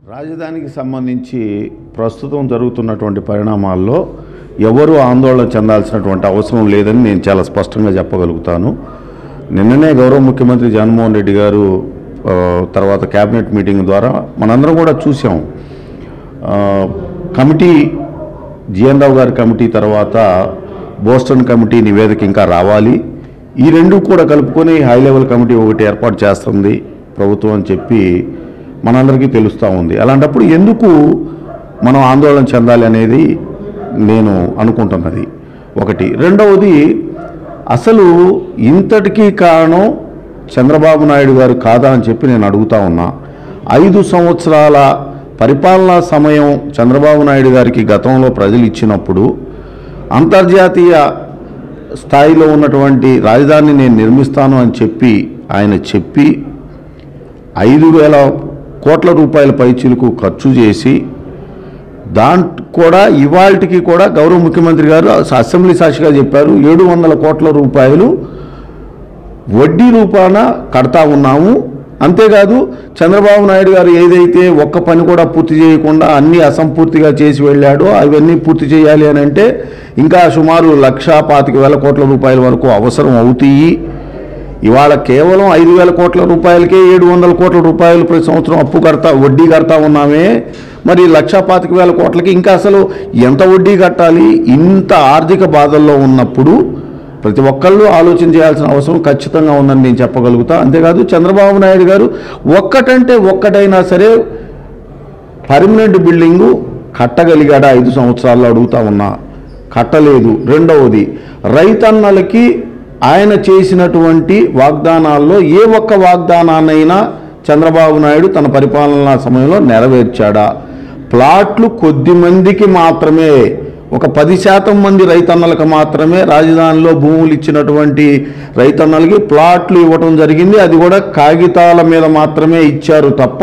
రాజధానికి సంబంధించి ప్రస్తుతం జరుగుతున్నటువంటి పరిణామాల్లో ఎవరు ఆందోళన చెందాల్సినటువంటి అవసరం లేదని నేను చాలా స్పష్టంగా చెప్పగలుగుతాను నిన్ననే గౌరవ ముఖ్యమంత్రి జగన్మోహన్ రెడ్డి గారు ఆ, తర్వాత కేబినెట్ మీటింగ్ ద్వారా మనందరం కూడా చూసాం ఆ, కమిటీ జిఎన్ రావు గారి కమిటీ తర్వాత బోస్టన్ కమిటీ నివేదిక ఇంకా రావాలి ఈ రెండు కూడా కలుపుకొని హై లెవెల్ కమిటీ ఒకటి ఏర్పాటు చేస్తుంది ప్రభుత్వం అని చెప్పి మనందరికీ తెలుస్తూ ఉంది అలాంటప్పుడు ఎందుకు మనం ఆందోళన చెందాలి అనేది నేను అనుకుంటున్నది ఒకటి రెండవది అసలు ఇంతటికీ కారణం చంద్రబాబు నాయుడు గారు కాదా అని చెప్పి నేను అడుగుతా ఉన్నా ఐదు సంవత్సరాల పరిపాలనా సమయం చంద్రబాబు నాయుడు గారికి గతంలో ప్రజలు ఇచ్చినప్పుడు అంతర్జాతీయ స్థాయిలో ఉన్నటువంటి రాజధానిని నేను నిర్మిస్తాను అని చెప్పి ఆయన చెప్పి ఐదు వేల కోట్ల రూపాయల పైచీలకు ఖర్చు చేసి దాంట్ కూడా ఇవాళకి కూడా గౌరవ ముఖ్యమంత్రి గారు అసెంబ్లీ సాక్షిగా చెప్పారు ఏడు వందల కోట్ల రూపాయలు వడ్డీ రూపాన కడతా ఉన్నాము అంతేకాదు చంద్రబాబు నాయుడు గారు ఏదైతే ఒక్క పని కూడా పూర్తి చేయకుండా అన్ని అసంపూర్తిగా చేసి వెళ్ళాడో అవన్నీ పూర్తి చేయాలి అని అంటే ఇంకా సుమారు లక్ష పాతిక వేల కోట్ల రూపాయల వరకు అవసరం అవుతాయి ఇవాళ కేవలం ఐదు వేల కోట్ల రూపాయలకే ఏడు వందల కోట్ల రూపాయలు ప్రతి సంవత్సరం అప్పు కడతా వడ్డీ కడతా ఉన్నామే మరి లక్ష పాతిక వేల కోట్లకి ఇంకా అసలు ఎంత వడ్డీ కట్టాలి ఇంత ఆర్థిక బాధల్లో ఉన్నప్పుడు ప్రతి ఒక్కళ్ళు ఆలోచన చేయాల్సిన అవసరం ఖచ్చితంగా ఉందని నేను చెప్పగలుగుతా అంతేకాదు చంద్రబాబు నాయుడు గారు ఒక్కటంటే ఒక్కటైనా సరే పర్మనెంట్ బిల్డింగు కట్టగలిగాడా ఐదు సంవత్సరాల్లో అడుగుతా ఉన్నా కట్టలేదు రెండవది రైతన్నలకి ఆయన చేసినటువంటి వాగ్దానాల్లో ఏ ఒక్క వాగ్దానాన్నైనా చంద్రబాబు నాయుడు తన పరిపాలనా సమయంలో నెరవేర్చాడా ప్లాట్లు కొద్ది మందికి మాత్రమే ఒక పది శాతం మంది రైతన్నలకు మాత్రమే రాజధానిలో భూములు ఇచ్చినటువంటి రైతన్నలకి ప్లాట్లు ఇవ్వటం జరిగింది అది కూడా కాగితాల మీద మాత్రమే ఇచ్చారు తప్ప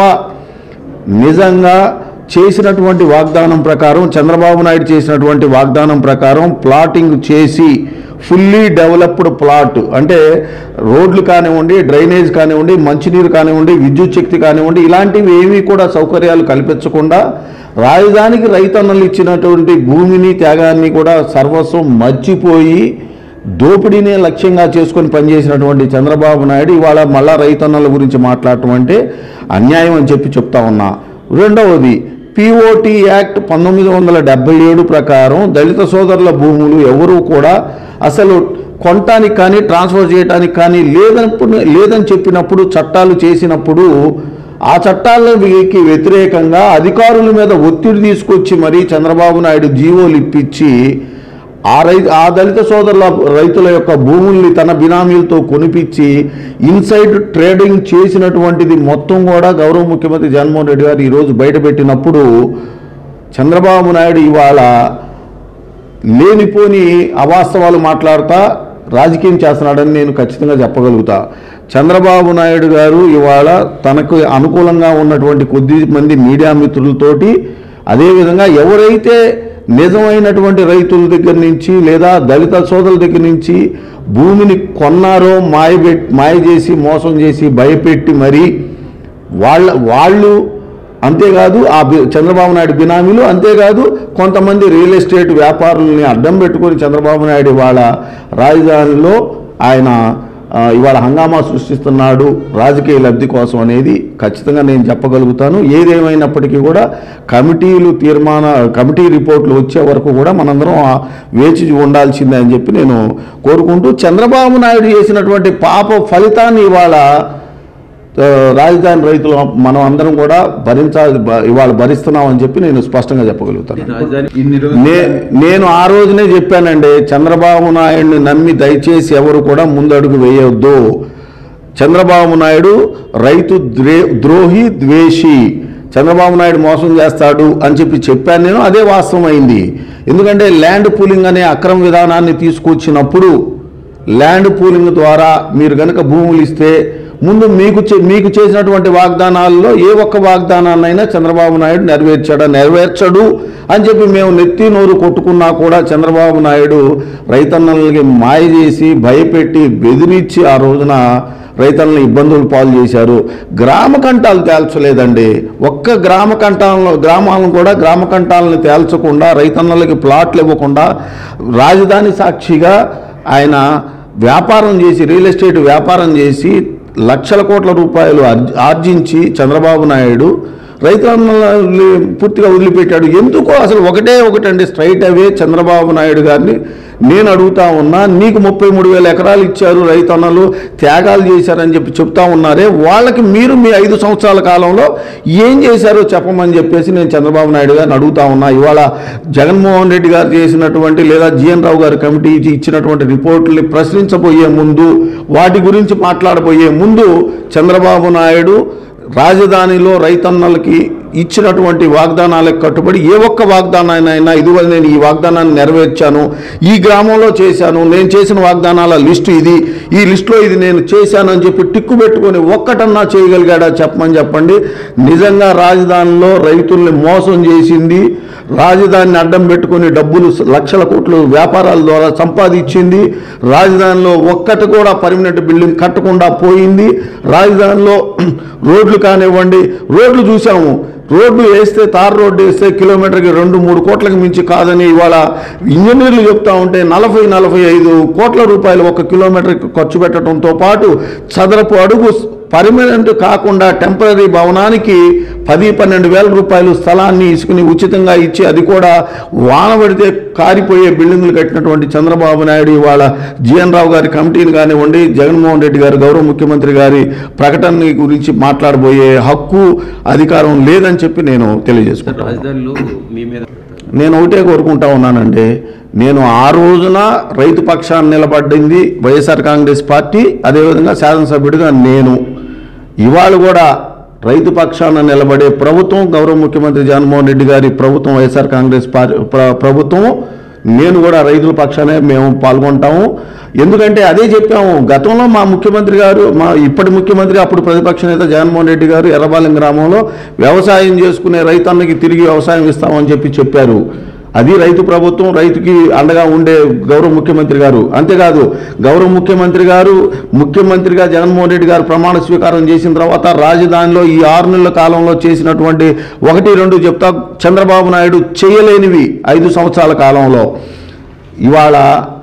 నిజంగా చేసినటువంటి వాగ్దానం ప్రకారం చంద్రబాబు నాయుడు చేసినటువంటి వాగ్దానం ప్రకారం ప్లాటింగ్ చేసి ఫుల్లీ డెవలప్డ్ ప్లాట్ అంటే రోడ్లు కానివ్వండి డ్రైనేజ్ కానివ్వండి మంచినీరు కానివ్వండి విద్యుత్ శక్తి కానివ్వండి ఇలాంటివి ఏమీ కూడా సౌకర్యాలు కల్పించకుండా రాజధానికి రైతన్నలు ఇచ్చినటువంటి భూమిని త్యాగాన్ని కూడా సర్వస్వం మర్చిపోయి దోపిడీనే లక్ష్యంగా చేసుకొని పనిచేసినటువంటి చంద్రబాబు నాయుడు ఇవాళ మళ్ళా రైతన్నల గురించి మాట్లాడటం అంటే అన్యాయం అని చెప్పి చెప్తా ఉన్నా రెండవది పిఓటి యాక్ట్ పంతొమ్మిది వందల డెబ్బై ఏడు ప్రకారం దళిత సోదరుల భూములు ఎవరూ కూడా అసలు కొనటానికి కానీ ట్రాన్స్ఫర్ చేయడానికి కానీ లేదప్పుడు లేదని చెప్పినప్పుడు చట్టాలు చేసినప్పుడు ఆ చట్టాలకి వ్యతిరేకంగా అధికారుల మీద ఒత్తిడి తీసుకొచ్చి మరీ చంద్రబాబు నాయుడు జీవోలు ఇప్పించి ఆ రై ఆ దళిత సోదరుల రైతుల యొక్క భూముల్ని తన బినామీలతో కొనిపించి ఇన్సైడ్ ట్రేడింగ్ చేసినటువంటిది మొత్తం కూడా గౌరవ ముఖ్యమంత్రి జగన్మోహన్ రెడ్డి గారు ఈరోజు బయటపెట్టినప్పుడు చంద్రబాబు నాయుడు ఇవాళ లేనిపోని అవాస్తవాలు మాట్లాడుతా రాజకీయం చేస్తున్నాడని నేను ఖచ్చితంగా చెప్పగలుగుతా చంద్రబాబు నాయుడు గారు ఇవాళ తనకు అనుకూలంగా ఉన్నటువంటి కొద్ది మంది మీడియా మిత్రులతోటి అదేవిధంగా ఎవరైతే నిజమైనటువంటి రైతుల దగ్గర నుంచి లేదా దళిత సోదరుల దగ్గర నుంచి భూమిని కొన్నారో మాయ మాయ చేసి మోసం చేసి భయపెట్టి మరీ వాళ్ళ వాళ్ళు అంతేకాదు ఆ బి- చంద్రబాబు నాయుడు బినామీలు అంతేకాదు కొంతమంది రియల్ ఎస్టేట్ వ్యాపారుల్ని అడ్డం పెట్టుకొని చంద్రబాబు నాయుడు ఇవాళ రాజధానిలో ఆయన ఆ, ఇవాళ హంగామా సృష్టిస్తున్నాడు రాజకీయ లబ్ధి కోసం అనేది ఖచ్చితంగా నేను చెప్పగలుగుతాను ఏదేమైనప్పటికీ కూడా కమిటీలు తీర్మాన కమిటీ రిపోర్ట్లు వచ్చే వరకు కూడా మనందరం ఆ వేచి ఉండాల్సిందే అని చెప్పి నేను కోరుకుంటూ చంద్రబాబు నాయుడు చేసినటువంటి పాప ఫలితాన్ని ఇవాళ ఆ, రాజధాని రైతులు మనం అందరం కూడా భరించాలి బ- ఇవాళ భరిస్తున్నామని చెప్పి నేను స్పష్టంగా చెప్పగలుగుతాను రాజధాని ఇన్ని నే నేను ఆ రోజునే చెప్పానండి చంద్రబాబు నాయుడిని నమ్మి దయచేసి ఎవరు కూడా ముందడుగు వేయొద్దు చంద్రబాబు నాయుడు రైతు ద్రే ద్రోహి ద్వేషి చంద్రబాబు నాయుడు మోసం చేస్తాడు అని చెప్పి చెప్పాను నేను అదే వాస్తవం అయింది ఎందుకంటే ల్యాండ్ పూలింగ్ అనే అక్రమ విధానాన్ని తీసుకొచ్చినప్పుడు ల్యాండ్ పూలింగ్ ద్వారా మీరు కనుక భూములు ఇస్తే ముందు మీకు చే- మీకు చేసినటువంటి వాగ్దానాల్లో ఏ ఒక్క వాగ్దానాన్నైనా చంద్రబాబు నాయుడు నెరవేర్చాడా నెరవేర్చడు అని చెప్పి మేము నెత్తి నోరు కొట్టుకున్నా కూడా చంద్రబాబు నాయుడు రైతన్నలకి మాయ చేసి భయపెట్టి బెదిరించి ఆ రోజున రైతులను ఇబ్బందులు పాలు చేశారు గ్రామ కంటాలు తేల్చలేదండి ఒక్క గ్రామ కంటాలను గ్రామాలను కూడా గ్రామ కంటాలను తేల్చకుండా రైతన్నలకి ప్లాట్లు ఇవ్వకుండా రాజధాని సాక్షిగా ఆయన వ్యాపారం చేసి రియల్ ఎస్టేట్ వ్యాపారం చేసి లక్షల కోట్ల రూపాయలు ఆర్జ- ఆర్జించి చంద్రబాబు నాయుడు రైతులను పూర్తిగా వదిలిపెట్టాడు ఎందుకో అసలు ఒకటే ఒకటండి స్ట్రైట్ అవే చంద్రబాబు నాయుడు గారిని నేను అడుగుతా ఉన్నా నీకు ముప్పై మూడు వేల ఎకరాలు ఇచ్చారు రైతన్నలు త్యాగాలు చేశారని చెప్పి చెప్తా ఉన్నారే వాళ్ళకి మీరు మీ ఐదు సంవత్సరాల కాలంలో ఏం చేశారో చెప్పమని చెప్పేసి నేను చంద్రబాబు నాయుడు గారిని అడుగుతా ఉన్నా ఇవాళ జగన్మోహన్ రెడ్డి గారు చేసినటువంటి లేదా జిఎన్ రావు గారి కమిటీ ఇచ్చినటువంటి రిపోర్టుల్ని ప్రశ్నించబోయే ముందు వాటి గురించి మాట్లాడబోయే ముందు చంద్రబాబు నాయుడు రాజధానిలో రైతన్నలకి ఇచ్చినటువంటి వాగ్దానాలకు కట్టుబడి ఏ ఒక్క వాగ్దానాన్నైనా ఇదిగో నేను ఈ వాగ్దానాన్ని నెరవేర్చాను ఈ గ్రామంలో చేశాను నేను చేసిన వాగ్దానాల లిస్టు ఇది ఈ లిస్టులో ఇది నేను చేశాను అని చెప్పి టిక్కు పెట్టుకొని ఒక్కటన్నా చేయగలిగాడా చెప్పమని చెప్పండి నిజంగా రాజధానిలో రైతుల్ని మోసం చేసింది రాజధానిని అడ్డం పెట్టుకొని డబ్బులు లక్షల కోట్లు వ్యాపారాల ద్వారా సంపాదించింది రాజధానిలో ఒక్కటి కూడా పర్మనెంట్ బిల్డింగ్ కట్టకుండా పోయింది రాజధానిలో రోడ్లు కానివ్వండి రోడ్లు చూసాము రోడ్లు వేస్తే తార్ రోడ్డు వేస్తే కిలోమీటర్కి రెండు మూడు కోట్లకు మించి కాదని ఇవాళ ఇంజనీర్లు చెప్తా ఉంటే నలభై నలభై ఐదు కోట్ల రూపాయలు ఒక కిలోమీటర్కి ఖర్చు పెట్టడంతో పాటు చదరపు అడుగు పర్మనెంట్ కాకుండా టెంపరీ భవనానికి పది పన్నెండు వేల రూపాయలు స్థలాన్ని ఇసుకుని ఉచితంగా ఇచ్చి అది కూడా వాన పడితే కారిపోయే బిల్డింగులు కట్టినటువంటి చంద్రబాబు నాయుడు ఇవాళ జిఎన్ రావు గారి కమిటీని కానివ్వండి జగన్మోహన్ రెడ్డి గారు గౌరవ ముఖ్యమంత్రి గారి ప్రకటన గురించి మాట్లాడబోయే హక్కు అధికారం లేదని చెప్పి నేను తెలియజేసుకుంటాను రాజధానిలో మీ మీద నేను ఒకటే కోరుకుంటా ఉన్నానండి నేను ఆ రోజున రైతు పక్షాన్ని నిలబడింది వైఎస్ఆర్ కాంగ్రెస్ పార్టీ అదేవిధంగా శాసనసభ్యుడిగా నేను ఇవాళ కూడా రైతు పక్షాన నిలబడే ప్రభుత్వం గౌరవ ముఖ్యమంత్రి జగన్మోహన్ రెడ్డి గారి ప్రభుత్వం వైఎస్ఆర్ కాంగ్రెస్ పార్టీ ప్ర- ప్రభుత్వం నేను కూడా రైతుల పక్షానే మేము పాల్గొంటాము ఎందుకంటే అదే చెప్పాము గతంలో మా ముఖ్యమంత్రి గారు మా ఇప్పటి ముఖ్యమంత్రి అప్పుడు ప్రతిపక్ష నేత జగన్మోహన్ రెడ్డి గారు ఎర్రబాలెం గ్రామంలో వ్యవసాయం చేసుకునే రైతన్నకి తిరిగి వ్యవసాయం ఇస్తామని చెప్పి చెప్పారు అది రైతు ప్రభుత్వం రైతుకి అండగా ఉండే గౌరవ ముఖ్యమంత్రి గారు అంతేకాదు గౌరవ ముఖ్యమంత్రి గారు ముఖ్యమంత్రిగా జగన్మోహన్ రెడ్డి గారు ప్రమాణ స్వీకారం చేసిన తర్వాత రాజధానిలో ఈ ఆరు నెలల కాలంలో చేసినటువంటి ఒకటి రెండు చెప్తా చంద్రబాబు నాయుడు చేయలేనివి ఐదు సంవత్సరాల కాలంలో ఇవాళ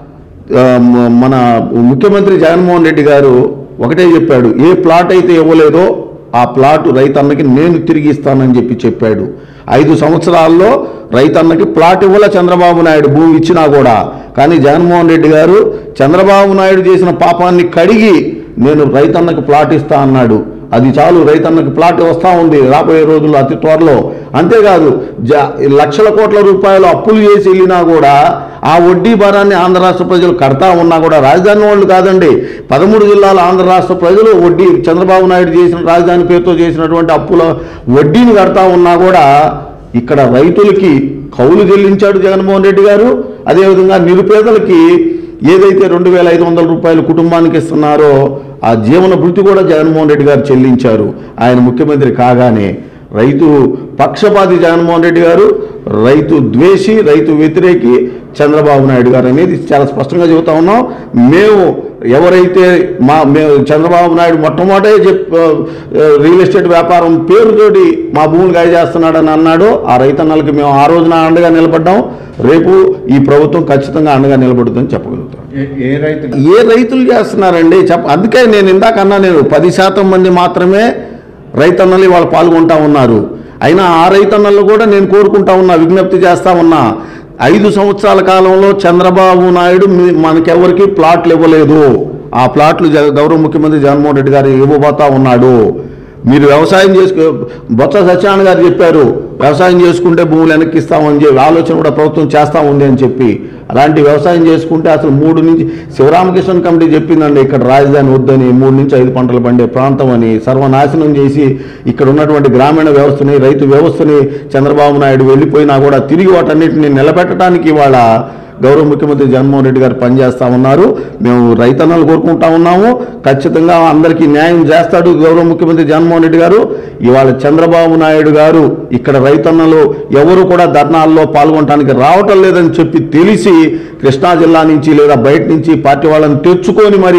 ఆ, మ- మన ముఖ్యమంత్రి జగన్మోహన్ రెడ్డి గారు ఒకటే చెప్పాడు ఏ ప్లాట్ అయితే ఇవ్వలేదో ఆ ప్లాట్ రైతన్నకి నేను తిరిగి ఇస్తానని చెప్పి చెప్పాడు ఐదు సంవత్సరాల్లో రైతన్నకి ప్లాట్ ఇవ్వలే చంద్రబాబు నాయుడు భూమి ఇచ్చినా కూడా కానీ జగన్మోహన్ రెడ్డి గారు చంద్రబాబు నాయుడు చేసిన పాపాన్ని కడిగి నేను రైతన్నకి ప్లాట్ ఇస్తా అన్నాడు అది చాలు రైతన్నకి ప్లాట్ వస్తూ ఉంది రాబోయే రోజుల్లో అతి త్వరలో అంతేకాదు జ లక్షల కోట్ల రూపాయలు అప్పులు చేసి వెళ్ళినా కూడా ఆ వడ్డీ భారాన్ని ఆంధ్ర రాష్ట్ర ప్రజలు కడతా ఉన్నా కూడా రాజధాని వాళ్ళు కాదండి పదమూడు జిల్లాల ఆంధ్ర రాష్ట్ర ప్రజలు వడ్డీ చంద్రబాబు నాయుడు చేసిన రాజధాని పేరుతో చేసినటువంటి అప్పుల వడ్డీని కడతా ఉన్నా కూడా ఇక్కడ రైతులకి కౌలు చెల్లించాడు జగన్మోహన్ రెడ్డి గారు అదేవిధంగా నిరుపేదలకి ఏదైతే రెండు వేల ఐదు వందల రూపాయలు కుటుంబానికి ఇస్తున్నారో ఆ జీవన భృతి కూడా జగన్మోహన్ రెడ్డి గారు చెల్లించారు ఆయన ముఖ్యమంత్రి కాగానే రైతు పక్షపాతి జగన్మోహన్ రెడ్డి గారు రైతు ద్వేషి రైతు వ్యతిరేకి చంద్రబాబు నాయుడు గారు అనేది చాలా స్పష్టంగా చెబుతా ఉన్నాం మేము ఎవరైతే మా మేము చంద్రబాబు నాయుడు మొట్టమొదటే చెప్ ఆ, రియల్ ఎస్టేట్ వ్యాపారం పేరుతోటి మా భూములు గాయ చేస్తున్నాడని అన్నాడో ఆ రైతన్నలకి మేము ఆ రోజున అండగా నిలబడ్డాం రేపు ఈ ప్రభుత్వం ఖచ్చితంగా అండగా నిలబడుతుందని చెప్పగలుగుతాం ఏ- ఏ రైతు ఏ రైతులు చేస్తున్నారండి చెప్ప అందుకే నేను ఇందాక అన్నా నేను పది శాతం మంది మాత్రమే రైతన్నలు ఇవాళ పాల్గొంటా ఉన్నారు అయినా ఆ రైతన్నలు కూడా నేను కోరుకుంటా ఉన్నా విజ్ఞప్తి చేస్తా ఉన్నా ఐదు సంవత్సరాల కాలంలో చంద్రబాబు నాయుడు మీ- మనకెవరికి ప్లాట్లు ఇవ్వలేదు ఆ ప్లాట్లు జగ- గౌరవ ముఖ్యమంత్రి జగన్మోహన్ రెడ్డి గారు ఇవ్వబోతా ఉన్నాడు మీరు వ్యవసాయం చేసుకు బొత్స సత్యనారాయణ గారు చెప్పారు వ్యవసాయం చేసుకుంటే భూములు వెనక్కి ఇస్తామని చెప్పి ఆలోచన కూడా ప్రభుత్వం చేస్తా ఉంది అని చెప్పి అలాంటి వ్యవసాయం చేసుకుంటే అసలు మూడు నుంచి శివరామకృష్ణ కమిటీ చెప్పిందండి ఇక్కడ రాజధాని వద్దని మూడు నుంచి ఐదు పంటలు పండే ప్రాంతం అని సర్వనాశనం చేసి ఇక్కడ ఉన్నటువంటి గ్రామీణ వ్యవస్థని రైతు వ్యవస్థని చంద్రబాబు నాయుడు వెళ్ళిపోయినా కూడా తిరిగి వాటన్నిటిని నిలబెట్టడానికి ఇవాళ గౌరవ ముఖ్యమంత్రి జగన్మోహన్ రెడ్డి గారు పనిచేస్తా ఉన్నారు మేము రైతన్నలు కోరుకుంటా ఉన్నాము ఖచ్చితంగా అందరికీ న్యాయం చేస్తాడు గౌరవ ముఖ్యమంత్రి జగన్మోహన్ రెడ్డి గారు ఇవాళ చంద్రబాబు నాయుడు గారు ఇక్కడ రైతన్నలు ఎవరు కూడా ధర్నాల్లో పాల్గొనడానికి రావటం లేదని చెప్పి తెలిసి కృష్ణా జిల్లా నుంచి లేదా బయట నుంచి పార్టీ వాళ్ళని తెచ్చుకొని మరి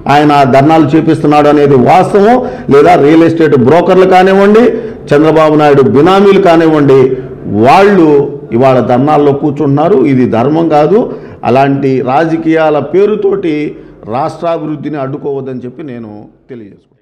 ఆయన ధర్నాలు చేపిస్తున్నాడు అనేది వాస్తవం లేదా రియల్ ఎస్టేట్ బ్రోకర్లు కానివ్వండి చంద్రబాబు నాయుడు బినామీలు కానివ్వండి వాళ్ళు ఇవాళ ధర్నాల్లో కూర్చుంటున్నారు ఇది ధర్మం కాదు అలాంటి రాజకీయాల పేరుతోటి రాష్ట్రాభివృద్ధిని అడ్డుకోవద్దని చెప్పి నేను తెలియజేసుకుంటాను